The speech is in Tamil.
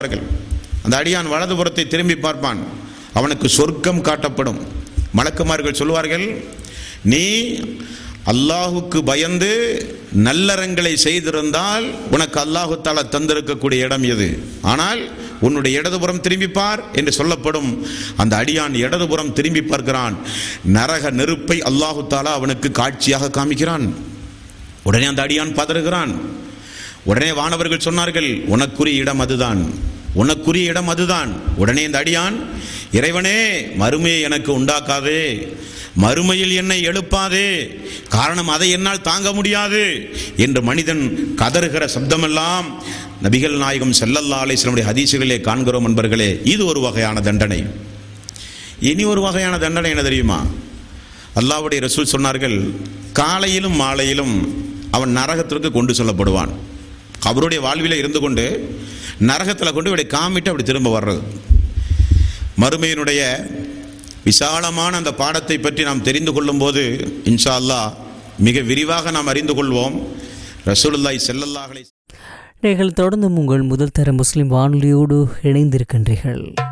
பார்ப்பார்கள் அந்த அடியான் வலதுபுறத்தை திரும்பி பார்ப்பான் அவனுக்கு சொர்க்கம் காட்டப்படும் மலக்குமார்கள் சொல்வார்கள் நீ அல்லாஹுக்கு பயந்து நல்லறங்களை செய்திருந்தால் உனக்கு அல்லாஹு தாலா தந்திருக்கக்கூடிய இடம் எது ஆனால் உன்னுடைய இடதுபுறம் திரும்பி பார் என்று சொல்லப்படும் அந்த அடியான் இடதுபுறம் திரும்பி பார்க்கிறான் நரக நெருப்பை அல்லாஹு தாலா அவனுக்கு காட்சியாக காமிக்கிறான் உடனே அந்த அடியான் பதறுகிறான் உடனே வானவர்கள் சொன்னார்கள் உனக்குரிய இடம் அதுதான் உனக்குரிய இடம் அதுதான் உடனே இந்த அடியான் இறைவனே மறுமையை எனக்கு உண்டாக்காதே மறுமையில் என்னை எழுப்பாதே காரணம் அதை என்னால் தாங்க முடியாது என்று மனிதன் கதறுகிற சப்தமெல்லாம் நபிகள் நாயகம் செல்லல்லா அலிஸ்லமுடைய ஹதீசுகளிலே காண்கிறோம் நண்பர்களே இது ஒரு வகையான தண்டனை இனி ஒரு வகையான தண்டனை என்ன தெரியுமா அல்லாஹ்வுடைய ரசூல் சொன்னார்கள் காலையிலும் மாலையிலும் அவன் நரகத்திற்கு கொண்டு செல்லப்படுவான் அவருடைய வாழ்வில இருந்து கொண்டு நரகத்தில் கொண்டு இப்படி காமிட்டு அப்படி திரும்ப வர்றது மறுமையினுடைய விசாலமான அந்த பாடத்தை பற்றி நாம் தெரிந்து கொள்ளும்போது இன்ஷா அல்லாஹ் மிக விரிவாக நாம் அறிந்து கொள்வோம் ரசூலுல்லாஹி ஸல்லல்லாஹு அலைஹி நீங்கள் தொடர்ந்தும் உங்கள் முதல் தர முஸ்லிம் வானொலியோடு இணைந்திருக்கின்றீர்கள்